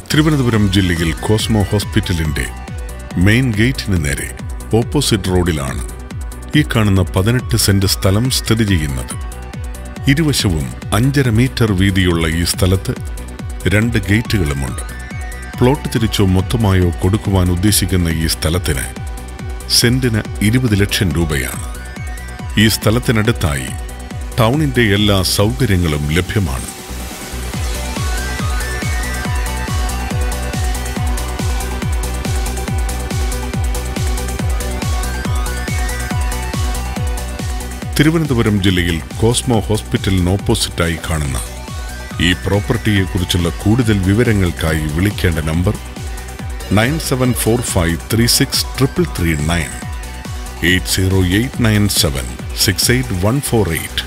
തിരുവനന്തപുരം ജില്ലയിൽ കോസ്മോ ഹോസ്പിറ്റലിന്റെ മെയിൻ ഗേറ്റിന് നേരെ ഓപ്പോസിറ്റ് റോഡിലാണ് ഈ കാണുന്ന പതിനെട്ട് സെന്റ് സ്ഥലം സ്ഥിതി ചെയ്യുന്നത് ഇരുവശവും അഞ്ചര മീറ്റർ വീതിയുള്ള ഈ സ്ഥലത്ത് രണ്ട് ഗേറ്റുകളുമുണ്ട് പ്ലോട്ട് തിരിച്ചോ മൊത്തമായോ കൊടുക്കുവാൻ ഉദ്ദേശിക്കുന്ന ഈ സ്ഥലത്തിന് സെന്റിന് ഇരുപത് ലക്ഷം രൂപയാണ് ഈ സ്ഥലത്തിനടുത്തായി ടൗണിന്റെ എല്ലാ സൗകര്യങ്ങളും ലഭ്യമാണ് തിരുവനന്തപുരം ജില്ലയിൽ കോസ്മോ ഹോസ്പിറ്റലിന് ഓപ്പോസിറ്റായി കാണുന്ന ഈ പ്രോപ്പർട്ടിയെക്കുറിച്ചുള്ള കൂടുതൽ വിവരങ്ങൾക്കായി വിളിക്കേണ്ട number nine seven four five three six triple three nine eight zero eight nine seven six eight one four eight